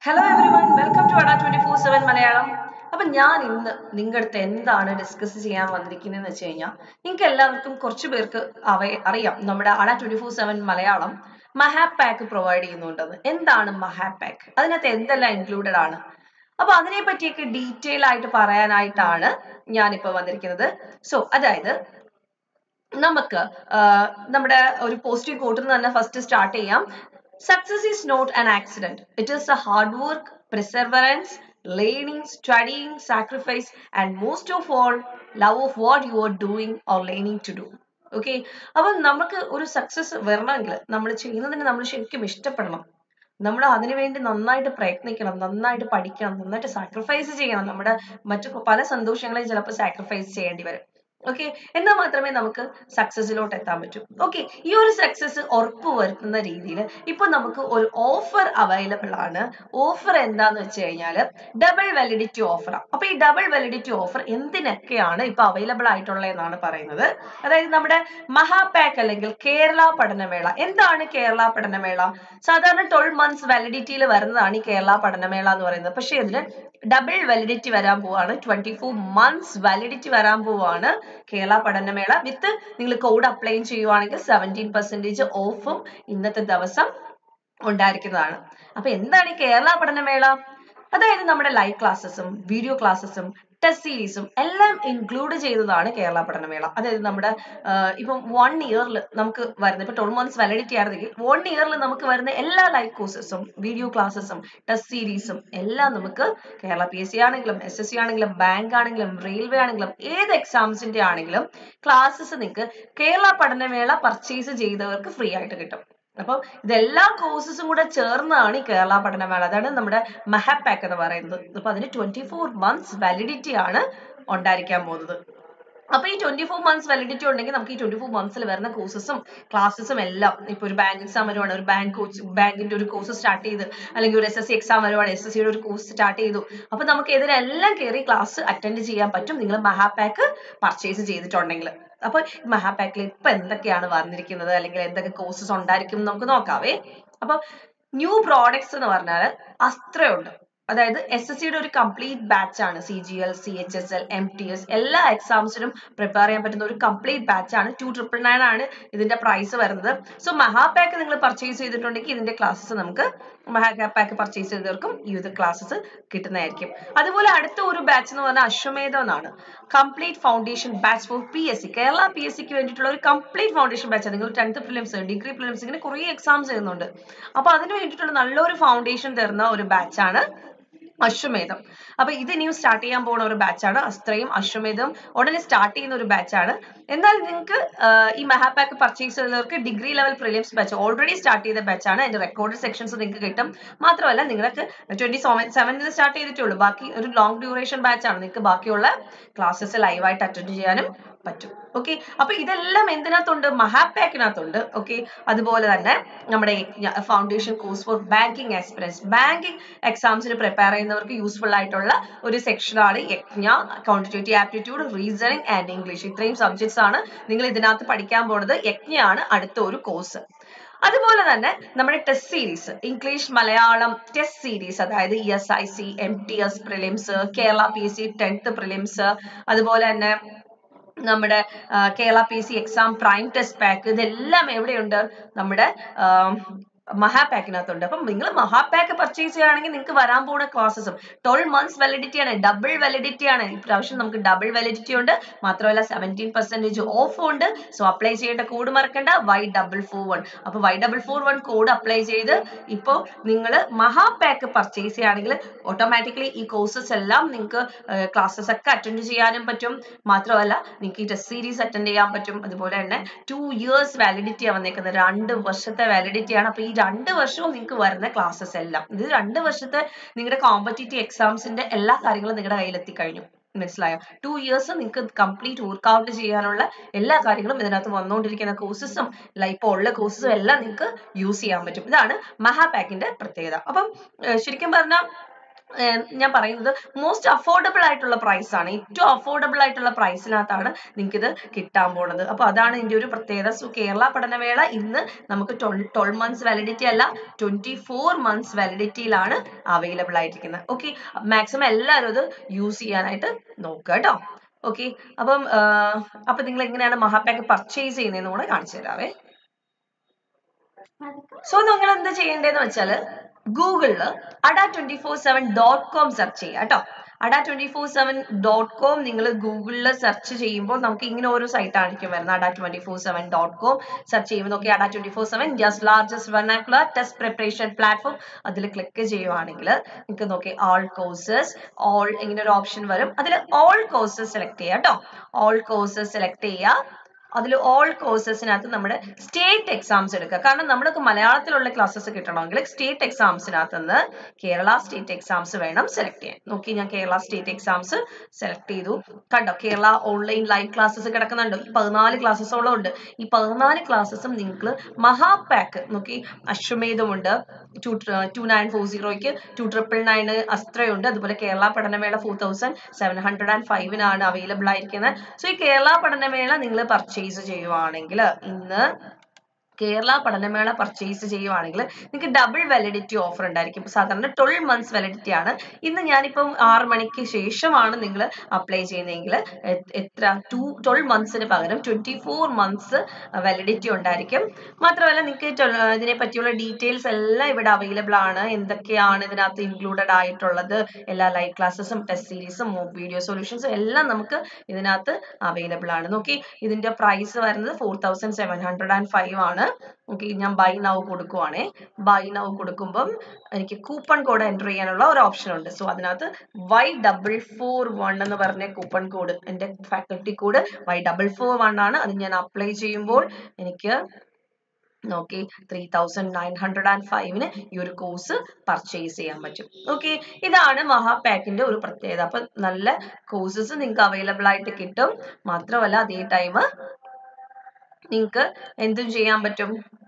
hello everyone welcome to Adda twenty four seven Malayalam അപ്പൊ ഞാൻ ഇന്ന് നിങ്ങളുടെ അടുത്ത് എന്താണ് ഡിസ്കസ് ചെയ്യാൻ വന്നിരിക്കുന്നതെന്ന് വെച്ച് കഴിഞ്ഞാൽ നിങ്ങൾക്ക് എല്ലാവർക്കും കുറച്ച് പേർക്ക് അവ അറിയാം നമ്മുടെ Adda twenty four seven Malayalam Mahapack provide ചെയ്യുന്നുണ്ടെന്ന് എന്താണ് മഹാപ് പാക്ക് അതിനകത്ത് എന്തെല്ലാം ഇൻക്ലൂഡഡ് ആണ് അപ്പൊ അതിനെ പറ്റിയൊക്കെ ഡീറ്റെയിൽ ആയിട്ട് പറയാനായിട്ടാണ് ഞാനിപ്പോ വന്നിരിക്കുന്നത് സോ അതായത് നമുക്ക് ആ, നമ്മുടെ ഒരു പോസിറ്റീവ് കോട്ടിൽ നിന്ന് തന്നെ ഫസ്റ്റ് സ്റ്റാർട്ട് ചെയ്യാം success is not an accident it is a hard work perseverance learning studying sacrifice and most of all love of what you are doing or learning to do okay അപ്പം നമുക്ക് ഒരു success വരണമെങ്കിൽ നമ്മൾ ചെയ്യുന്നതിന് നമ്മൾ ശരിക്കും ഇഷ്ടപ്പെടണം നമ്മൾ അതിനുവേണ്ടി നന്നായിട്ട് പ്രയത്നിക്കണം നന്നായിട്ട് പഠിക്കണം നന്നായിട്ട് സാക്രിഫൈസ് ചെയ്യണം നമ്മുടെ മറ്റു പല സന്തോഷങ്ങളെയും ചിലപ്പോൾ സാക്രിഫൈസ് ചെയ്യേണ്ടി വരും ഓക്കെ എന്നാൽ മാത്രമേ നമുക്ക് സക്സസിലോട്ട് എത്താൻ പറ്റൂ ഓക്കെ ഈ ഒരു സക്സസ് ഉറപ്പ് വരുത്തുന്ന രീതിയിൽ ഇപ്പൊ നമുക്ക് ഒരു ഓഫർ അവൈലബിൾ ആണ് ഓഫർ എന്താന്ന് വെച്ച് കഴിഞ്ഞാൽ ഡബിൾ വാലിഡിറ്റി ഓഫർ അപ്പൊ ഈ ഡബിൾ വാലിഡിറ്റി ഓഫർ എന്തിനൊക്കെയാണ് ഇപ്പൊ അവൈലബിൾ ആയിട്ടുള്ളതെന്നാണ് പറയുന്നത് അതായത് നമ്മുടെ മഹാപാക്ക് അല്ലെങ്കിൽ കേരള പഠനമേള എന്താണ് കേരള പഠനമേള സാധാരണ ട്വൽവ് മന്ത്സ് വാലിഡിറ്റിയിൽ വരുന്നതാണ് ഈ കേരള പഠനമേള എന്ന് പറയുന്നത് പക്ഷേ ഇതിന് ഡബിൾ വാലിഡിറ്റി വരാൻ പോവാണ് ട്വന്റി ഫോർ മന്ത്സ് വാലിഡിറ്റി വരാൻ പോവാണ് കേരള പഠനമേള വിത്ത് നിങ്ങൾ കോഡ് അപ്ലൈ ചെയ്യുവാണെങ്കിൽ സെവൻറ്റീൻ പെർസെൻറ്റേജ് ഓഫും ഇന്നത്തെ ദിവസം ഉണ്ടായിരിക്കുന്നതാണ് അപ്പൊ എന്താണ് ഈ കേരള പഠനമേള അതായത് നമ്മുടെ ലൈവ് ക്ലാസ്സസും വീഡിയോ ക്ലാസ്സസും ടെസ്റ്റ് സീരീസും എല്ലാം ഇൻക്ലൂഡ് ചെയ്തതാണ് കേരള പഠനമേള അതായത് നമ്മുടെ ആഹ് ഇപ്പം വൺ ഇയറിൽ നമുക്ക് വരുന്ന ഇപ്പൊ ട്വൽവ് മന്ത്സ് വാലിഡിറ്റി ആയിരുന്നെങ്കിൽ വൺ ഇയറിൽ നമുക്ക് വരുന്ന എല്ലാ ലൈവ് കോഴ്സസും വീഡിയോ ക്ലാസ്സസും ടെസ്റ്റ് സീരീസും എല്ലാം നമുക്ക് കേരള പി എസ് സി ആണെങ്കിലും എസ് എസ് സി ആണെങ്കിലും ബാങ്ക് ആണെങ്കിലും റെയിൽവേ ആണെങ്കിലും ഏത് എക്സാംസിന്റെ ആണെങ്കിലും ക്ലാസ്സസ് നിങ്ങൾക്ക് കേരള പഠനമേള പർച്ചേസ് ചെയ്തവർക്ക് ഫ്രീ ആയിട്ട് കിട്ടും അപ്പം ഇതെല്ലാ കോഴ്സസും കൂടെ ചേർന്നാണ് ഈ കേരള പഠനമേള അതാണ് നമ്മുടെ മഹാപാക്ക് എന്ന് പറയുന്നത് അപ്പൊ അതിന് ട്വന്റി ഫോർ മന്ത്സ് വാലിഡിറ്റി ആണ് ഉണ്ടായിരിക്കാൻ പോകുന്നത് അപ്പൊ ഈ ട്വന്റി ഫോർ മന്ത്സ് വാലിഡിറ്റി ഉണ്ടെങ്കിൽ നമുക്ക് ഈ ട്വന്റി ഫോർ മന്ത്സിൽ വരുന്ന കോഴ്സസും ക്ലാസ്സസും എല്ലാം ഇപ്പൊ ഒരു ബാങ്ക് എക്സാം വരുവാണ് ഒരു ബാങ്ക് കോച്ച് ബാങ്കിന്റെ ഒരു കോഴ്സ് സ്റ്റാർട്ട് ചെയ്ത് അല്ലെങ്കിൽ ഒരു എസ് എസ് സി എക്സാം വരുവാണ് എസ് എസ് സിയുടെ ഒരു കോഴ്സ് സ്റ്റാർട്ട് ചെയ്തു അപ്പൊ നമുക്ക് ഇതിനെല്ലാം കയറി ക്ലാസ് അറ്റൻഡ് ചെയ്യാൻ പറ്റും നിങ്ങൾ മഹാപാക്ക് പർച്ചേസ് ചെയ്തിട്ടുണ്ടെങ്കിൽ അപ്പൊ മഹാപാക്കിൽ ഇപ്പൊ എന്തൊക്കെയാണ് വന്നിരിക്കുന്നത് അല്ലെങ്കിൽ എന്തൊക്കെ കോഴ്സസ് ഉണ്ടായിരിക്കും എന്ന് നമുക്ക് നോക്കാവേ അപ്പൊ ന്യൂ പ്രോഡക്ട്സ് എന്ന് പറഞ്ഞാൽ അത്രയുണ്ട് അതായത് എസ് എസ് സിയുടെ ഒരു കംപ്ലീറ്റ് ബാച്ച് ആണ് C G L C H S L M T S എല്ലാ എക്സാംസിനും പ്രിപ്പയർ ചെയ്യാൻ പറ്റുന്ന ഒരു കംപ്ലീറ്റ് ബാച്ച് ആണ് ടു ട്രിപ്പിൾ നയൻ ആണ് ഇതിന്റെ പ്രൈസ് വരുന്നത് സോ മഹാപാക്ക് നിങ്ങൾ പർച്ചേസ് ചെയ്തിട്ടുണ്ടെങ്കിൽ ഇതിന്റെ ക്ലാസ്സസ് നമുക്ക് മഹാപാക്ക് പർച്ചേസ് ചെയ്തവർക്കും ഈ ഒരു ക്ലാസ്സസ് കിട്ടുന്നതായിരിക്കും അതുപോലെ അടുത്ത ഒരു ബാച്ച് എന്ന് പറഞ്ഞാൽ അശ്വമേധം എന്നാണ് complete foundation batch for P S C Kerala P S സിക്ക് വേണ്ടിയിട്ടുള്ള ഒരു കംപ്ലീറ്റ് ഫൗണ്ടേഷൻ ബാച്ച് നിങ്ങൾ ടെൻത്ത് ഫിലിംസ് ഡിഗ്രി ഫിലിംസ് ഇങ്ങനെ കുറേ എക്സാംസ് ചെയ്യുന്നുണ്ട് അപ്പൊ അതിന് വേണ്ടിയിട്ടുള്ള നല്ലൊരു ഫൗണ്ടേഷൻ തരുന്ന ഒരു ബാച്ചാണ് അശ്വമേധം അപ്പൊ ഇത് ഇനിയും സ്റ്റാർട്ട് ചെയ്യാൻ പോകുന്ന ഒരു ബാച്ചാണ് അസ്ത്രയും അശ്വമേധം ഉടനെ സ്റ്റാർട്ട് ചെയ്യുന്ന ഒരു ബാച്ചാണ് എന്നാൽ നിങ്ങൾക്ക് ഈ മഹാപാക്ക് പർച്ചേസ് ചെയ്തവർക്ക് degree level prelims batch already start ചെയ്ത ബാച്ചാണ് അതിന്റെ റെക്കോർഡ് സെക്ഷൻസ് നിങ്ങൾക്ക് കിട്ടും മാത്രമല്ല നിങ്ങൾക്ക് ട്വന്റി സെവനിൽ സ്റ്റാർട്ട് ചെയ്തിട്ടുള്ളൂ ബാക്കി ഒരു ലോങ് ഡ്യൂറേഷൻ ബാച്ചാണ് നിങ്ങൾക്ക് ബാക്കിയുള്ള ക്ലാസ്സസ് ലൈവായിട്ട് അറ്റൻഡ് ചെയ്യാനും പറ്റും ഓക്കെ അപ്പൊ ഇതെല്ലാം എന്തിനകത്തുണ്ട് മഹാപാക്കിനകത്തുണ്ട് ഓക്കെ അതുപോലെ തന്നെ നമ്മുടെ foundation course for banking experience banking എക്സാംസിന് പ്രിപ്പയർ ചെയ്യുന്നവർക്ക് യൂസ്ഫുൾ ആയിട്ടുള്ള ഒരു സെക്ഷനാണ് Yajna quantitative aptitude reasoning and English ഇത്രയും സബ്ജക്ട്സ് ആണ് നിങ്ങൾ ഇതിനകത്ത് പഠിക്കാൻ പോകുന്നത് യജ്ഞയാണ് അടുത്ത ഒരു കോഴ്സ് അതുപോലെ തന്നെ നമ്മുടെ test series English Malayalam test series അതായത് E S I C M T S prelims Kerala P S C tenth prelims അതുപോലെ തന്നെ നമ്മുടെ ആ, Kerala P C exam prime test pack ഇതെല്ലാം എവിടെയുണ്ട് നമ്മുടെ മഹാപാക്കിനകത്തുണ്ട് അപ്പം നിങ്ങൾ മഹാപാക്ക് പർച്ചേസ് ചെയ്യുകയാണെങ്കിൽ നിങ്ങൾക്ക് വരാൻ പോകുന്ന ക്ലാസ്സസും ട്വൽവ് മന്ത്സ് വാലിഡിറ്റി ആണ് ഡബിൾ വാലിഡിറ്റി ആണ് ഇപ്രാവശ്യം നമുക്ക് ഡബിൾ വാലിഡിറ്റി ഉണ്ട് മാത്രമല്ല സെവൻറ്റീൻ പെർസെന്റേജ് ഓഫ് ഉണ്ട് സോ അപ്ലൈ ചെയ്യേണ്ട കോഡ് മറക്കണ്ട വൈ ഡബിൾ ഫോർ വൺ അപ്പൊ Y double four one code apply ചെയ്ത് ഇപ്പോൾ നിങ്ങൾ മഹാപാക്ക് പർച്ചേസ് ചെയ്യുകയാണെങ്കിൽ ഓട്ടോമാറ്റിക്കലി ഈ കോഴ്സസ് എല്ലാം നിങ്ങൾക്ക് ക്ലാസ്സസ് ഒക്കെ അറ്റൻഡ് ചെയ്യാനും പറ്റും മാത്രമല്ല നിങ്ങൾക്ക് ഈ ടെസ്റ്റ് സീരീസ് അറ്റൻഡ് ചെയ്യാൻ പറ്റും അതുപോലെ തന്നെ ടു ഇയേഴ്സ് വാലിഡിറ്റി ആണ് വന്നേക്കുന്നത് രണ്ട് വർഷത്തെ വാലിഡിറ്റി ആണ് അപ്പൊ ഈ രണ്ട് വർഷവും നിങ്ങൾക്ക് വരുന്ന ക്ലാസ്സസ് എല്ലാം ഇത് രണ്ട് വർഷത്തെ നിങ്ങളുടെ കോമ്പറ്റേറ്റീവ് എക്സാംസിന്റെ എല്ലാ കാര്യങ്ങളും നിങ്ങളുടെ കയ്യിൽ എത്തിക്കഴിഞ്ഞു മനസ്സിലായോ ടു ഇയേഴ്സ് നിങ്ങൾക്ക് കംപ്ലീറ്റ് വർക്ക്ഔട്ട് ചെയ്യാനുള്ള എല്ലാ കാര്യങ്ങളും ഇതിനകത്ത് വന്നുകൊണ്ടിരിക്കുന്ന കോഴ്സസും ഇപ്പോൾ ഉള്ള കോഴ്സസും എല്ലാം നിങ്ങൾക്ക് യൂസ് ചെയ്യാൻ പറ്റും ഇതാണ് മഹാപാക്കിന്റെ പ്രത്യേകത അപ്പം ഏർ ശരിക്കും പറഞ്ഞാൽ ഏർ ഞാൻ പറയുന്നത് മോസ്റ്റ് അഫോർഡബിൾ ആയിട്ടുള്ള പ്രൈസ് ആണ് ഏറ്റവും അഫോർഡബിൾ ആയിട്ടുള്ള പ്രൈസിനകത്താണ് നിങ്ങൾക്ക് ഇത് കിട്ടാൻ പോണത് അപ്പൊ അതാണ് ഇതിന്റെ ഒരു പ്രത്യേകത സോ കേരള പഠനവേള ഇന്ന് നമുക്ക് ട്വൽവ് മന്ത്സ് വാലിഡിറ്റി അല്ല ട്വന്റി ഫോർ മന്ത്സ് വാലിഡിറ്റിയിലാണ് അവൈലബിൾ ആയിരിക്കുന്നത് ഓക്കെ മാക്സിമം എല്ലാവരും ഇത് യൂസ് ചെയ്യാനായിട്ട് നോക്കുക കേട്ടോ ഓക്കെ അപ്പം ആഹ് അപ്പൊ നിങ്ങൾ എങ്ങനെയാണ് മഹാപാക്ക് പർച്ചേസ് ചെയ്യുന്നതെന്ന് കൂടെ കാണിച്ചു തരാവേ സോ നിങ്ങൾ എന്ത് ചെയ്യേണ്ടതെന്ന് വെച്ചാല് ഗൂഗിളില് Adda twenty four seven dot com search ചെയ്യുക കേട്ടോ Adda twenty four seven dot com നിങ്ങൾ ഗൂഗിളിൽ സെർച്ച് ചെയ്യുമ്പോൾ നമുക്ക് ഇങ്ങനെ ഓരോ സൈറ്റ് ആയിരിക്കും വരുന്നത് Adda twenty four seven dot com search ചെയ്യുമ്പോൾ നോക്കി Adda twenty four seven India's largest vernacular test preparation platform അതിൽ ക്ലിക്ക് ചെയ്യുവാണെങ്കിൽ നിങ്ങൾക്ക് നോക്കി ഓൾ കോഴ്സസ് ഓൾ ഇങ്ങനെ ഒരു ഓപ്ഷൻ വരും അതിൽ ഓൾ കോഴ്സസ് സെലക്ട് ചെയ്യുക കേട്ടോ ഓൾ കോഴ്സസ് സെലക്ട് ചെയ്യുക അതിൽ ഓൾ കോഴ്സസിനകത്ത് നമ്മുടെ സ്റ്റേറ്റ് എക്സാംസ് എടുക്കുക കാരണം നമ്മൾക്ക് മലയാളത്തിലുള്ള ക്ലാസ്സസ് കിട്ടണമെങ്കിൽ സ്റ്റേറ്റ് എക്സാംസിനകത്ത് നിന്ന് കേരള സ്റ്റേറ്റ് എക്സാംസ് വേണം സെലക്ട് ചെയ്യാൻ നോക്കി ഞാൻ കേരള സ്റ്റേറ്റ് എക്സാംസ് സെലക്ട് ചെയ്തു കണ്ടോ കേരള ഓൺലൈൻ ലൈവ് ക്ലാസ്സസ് കിടക്കുന്നുണ്ടോ ഈ പതിനാല് ക്ലാസ്സസോളം ഉണ്ട് ഈ പതിനാല് ക്ലാസ്സസും നിങ്ങൾക്ക് മഹാപാക്ക് നോക്കി അശ്വമേധമുണ്ട് ടു ടു നയൻ ഫോർ സീറോയ്ക്ക് ടു ട്രിപ്പിൾ നയന് അസ്ത്രയുണ്ട് അതുപോലെ കേരള പഠനമേള four thousand seven hundred and ഫൈവിനാണ് അവൈലബിൾ ആയിരിക്കുന്നത് സോ ഈ കേരള പഠനമേള നിങ്ങൾ പർച്ചേസ് ചെയ്യുവാണെങ്കിൽ ഇന്ന് കേരള പഠനമേള പർച്ചേസ് ചെയ്യുവാണെങ്കിൽ നിങ്ങൾക്ക് ഡബിൾ വാലിഡിറ്റി ഓഫർ ഉണ്ടായിരിക്കും സാധാരണ ട്വൽവ് മന്ത്സ് വാലിഡിറ്റി ആണ് ഇന്ന് ഞാനിപ്പം ആറ് മണിക്ക് ശേഷമാണ് നിങ്ങൾ അപ്ലൈ ചെയ്യുന്നതെങ്കിൽ എത്ര ടു ട്വൽവ് മന്ത്സിന് പകരം ട്വന്റി ഫോർ മന്ത്സ് വാലിഡിറ്റി ഉണ്ടായിരിക്കും മാത്രമല്ല നിങ്ങൾക്ക് ഇതിനെ പറ്റിയുള്ള ഡീറ്റെയിൽസ് എല്ലാം ഇവിടെ അവൈലബിൾ ആണ് എന്തൊക്കെയാണ് ഇതിനകത്ത് ഇൻക്ലൂഡഡ് ആയിട്ടുള്ളത് എല്ലാ ലൈവ് ക്ലാസ്സസും ടെസ്റ്റ് സീരീസും മോക്ക് വീഡിയോ സൊല്യൂഷൻസും എല്ലാം നമുക്ക് ഇതിനകത്ത് അവൈലബിൾ ആണ് നോക്കി ഇതിന്റെ പ്രൈസ് വരുന്നത് four thousand seven hundred and five ആണ് ഓക്കെ ഞാൻ ബൈ നൗ കൊടുക്കുവാണേ ബൈ നൗ കൊടുക്കുമ്പം എനിക്ക് കൂപ്പൺ കോഡ് എൻ്റർ ചെയ്യാനുള്ള ഒരു ഓപ്ഷൻ ഉണ്ട് സോ അതിനകത്ത് വൈ ഡബിൾ ഫോർ വൺ എന്ന് പറഞ്ഞ കൂപ്പൺ കോഡ് എൻ്റെ faculty code Y double four one ആണ് അത് ഞാൻ അപ്ലൈ ചെയ്യുമ്പോൾ എനിക്ക് നോക്കി three thousand nine hundred and ഫൈവിന് ഈ ഒരു കോഴ്സ് പർച്ചേസ് ചെയ്യാൻ പറ്റും ഓക്കെ ഇതാണ് മഹാപാക്കിന്റെ ഒരു പ്രത്യേകത അപ്പൊ നല്ല കോഴ്സസ് നിങ്ങൾക്ക് അവൈലബിൾ ആയിട്ട് കിട്ടും മാത്രമല്ല അതേ ടൈം നിങ്ങൾക്ക് എന്തും ചെയ്യാൻ പറ്റും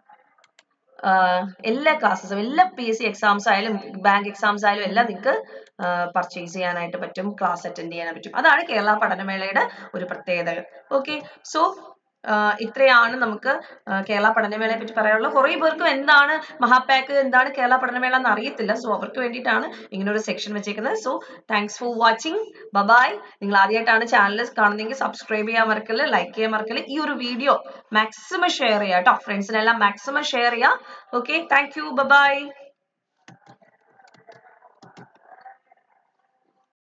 എല്ലാ ക്ലാസ്സസും എല്ലാ പി എസ് സി എക്സാംസ് ആയാലും ബാങ്ക് എക്സാംസ് ആയാലും എല്ലാം നിങ്ങൾക്ക് പർച്ചേസ് ചെയ്യാനായിട്ട് പറ്റും ക്ലാസ് അറ്റൻഡ് ചെയ്യാൻ പറ്റും അതാണ് കേരള പഠനമേളയുടെ ഒരു പ്രത്യേകത ഓക്കെ സോ ഇത്രയാണ് നമുക്ക് കേരള പഠനമേളയെ പറ്റി പറയാനുള്ളത് കുറേ പേർക്കും എന്താണ് മഹാപാക്ക് എന്താണ് കേരള പഠനമേള എന്ന് അറിയത്തില്ല സോ അവർക്ക് വേണ്ടിയിട്ടാണ് ഇങ്ങനെ ഒരു സെക്ഷൻ വെച്ചേക്കുന്നത് so thanks for watching bye bye നിങ്ങൾ ആദ്യമായിട്ടാണ് ചാനൽ കാണുന്നതെങ്കിൽ സബ്സ്ക്രൈബ് ചെയ്യാൻ മറക്കല് ലൈക്ക് ചെയ്യാൻ മറക്കല് ഈ ഒരു വീഡിയോ മാക്സിമം ഷെയർ ചെയ്യുക കേട്ടോ ഫ്രണ്ട്സിനെല്ലാം മാക്സിമം ഷെയർ ചെയ്യുക ഓക്കെ താങ്ക് യു ബബായ്